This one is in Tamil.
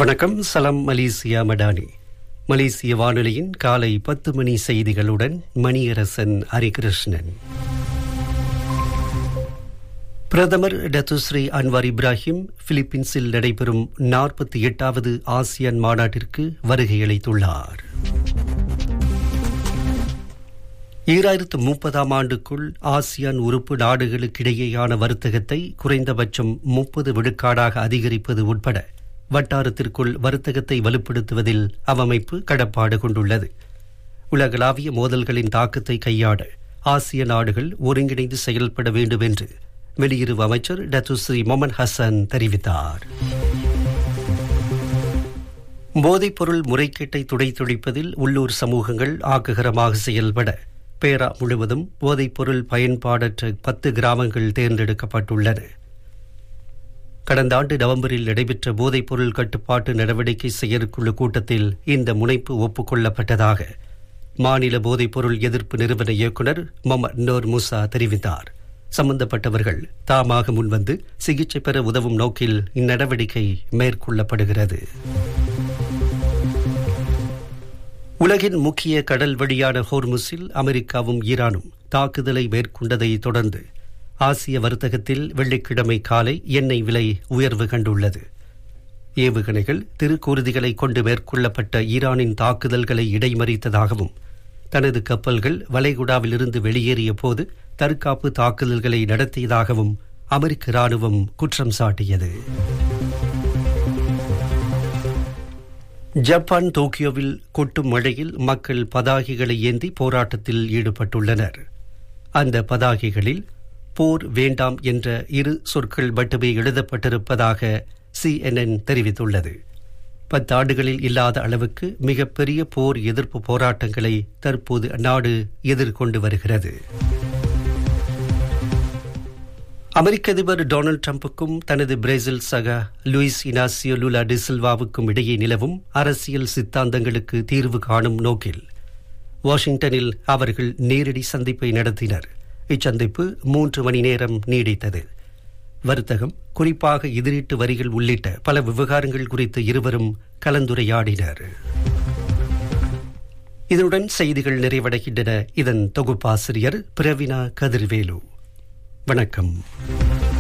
வணக்கம் சலம் மலேசியா மடானி மலேசிய வானொலியின் காலை பத்து மணி செய்திகளுடன் மணியரசன் ஹரிகிருஷ்ணன் பிரதமர் டத்துஸ்ரீ அன்வார் இப்ராஹிம் பிலிப்பீன்ஸில் நடைபெறும் நாற்பத்தி எட்டாவது ஆசியான் மாநாட்டிற்கு வருகையளித்துள்ளார் ஈராயிரத்து முப்பதாம் ஆண்டுக்குள் ஆசியான் உறுப்பு நாடுகளுக்கிடையேயான வர்த்தகத்தை குறைந்தபட்சம் முப்பது விழுக்காடாக அதிகரிப்பது உட்பட வட்டாரத்திற்குள் வர்த்தகத்தை வலுப்படுத்துவதில் அவ்வமைப்பு கடப்பாடு கொண்டுள்ளது உலகளாவிய மோதல்களின் தாக்கத்தை கையாட ஆசிய நாடுகள் ஒருங்கிணைந்து செயல்பட வேண்டும் என்று வெளியுறவு அமைச்சர் டத்துஸ்ரீ மொமன் ஹசன் தெரிவித்தார் போதைப்பொருள் முறைகேட்டை துடைத்துழிப்பதில் உள்ளூர் சமூகங்கள் ஆக்ககரமாக செயல்பட பேரா முழுவதும் போதைப்பொருள் பயன்பாடற்ற பத்து கிராமங்கள் தேர்ந்தெடுக்கப்பட்டுள்ளன கடந்த ஆண்டு நவம்பரில் நடைபெற்ற போதைப்பொருள் கட்டுப்பாட்டு நடவடிக்கை செயற்குழு கூட்டத்தில் இந்த முனைப்பு ஒப்புக்கொள்ளப்பட்டதாக மாநில போதைப்பொருள் எதிர்ப்பு நிறுவன இயக்குநர் மொமர் நோர் முசா தெரிவித்தார் சம்பந்தப்பட்டவர்கள் தாமாக முன்வந்து சிகிச்சை பெற உதவும் நோக்கில் இந்நடவடிக்கை மேற்கொள்ளப்படுகிறது உலகின் முக்கிய கடல் வழியான ஹோர்முஸில் அமெரிக்காவும் ஈரானும் தாக்குதலை மேற்கொண்டதை தொடர்ந்து ஆசிய வர்த்தகத்தில் வெள்ளிக்கிழமை காலை எண்ணெய் விலை உயர்வு கண்டுள்ளது ஏவுகணைகள் திருக்கூறுதிகளை கொண்டு மேற்கொள்ளப்பட்ட ஈரானின் தாக்குதல்களை இடைமறித்ததாகவும் தனது கப்பல்கள் வளைகுடாவிலிருந்து வெளியேறிய போது தற்காப்பு தாக்குதல்களை நடத்தியதாகவும் அமெரிக்க ராணுவம் குற்றம் சாட்டியது ஜப்பான் டோக்கியோவில் கொட்டும் மழையில் மக்கள் பதாகைகளை ஏந்தி போராட்டத்தில் ஈடுபட்டுள்ளனர் அந்த பதாகைகளில் போர் வேண்டாம் என்ற இரு சொற்கள் மட்டுமே எழுதப்பட்டிருப்பதாக சிஎன்என் தெரிவித்துள்ளது பத்தாண்டுகளில் இல்லாத அளவுக்கு மிகப்பெரிய போர் எதிர்ப்பு போராட்டங்களை தற்போது அந்நாடு எதிர்கொண்டு வருகிறது அமெரிக்க அதிபர் டொனால்டு டிரம்புக்கும் தனது பிரேசில் சக லூயிஸ் இனாசியோ லுலா டிசில்வாவுக்கும் இடையே நிலவும் அரசியல் சித்தாந்தங்களுக்கு தீர்வு காணும் நோக்கில் வாஷிங்டனில் அவர்கள் நேரடி சந்திப்பை நடத்தினர் இச்சந்திப்பு மூன்று மணி நேரம் நீடித்தது வர்த்தகம் குறிப்பாக எதிரீட்டு வரிகள் உள்ளிட்ட பல விவகாரங்கள் குறித்து இருவரும் கலந்துரையாடினர் இதனுடன் செய்திகள் நிறைவடைகின்றன இதன் தொகுப்பாசிரியர் பிரவினா கதிர்வேலு வணக்கம்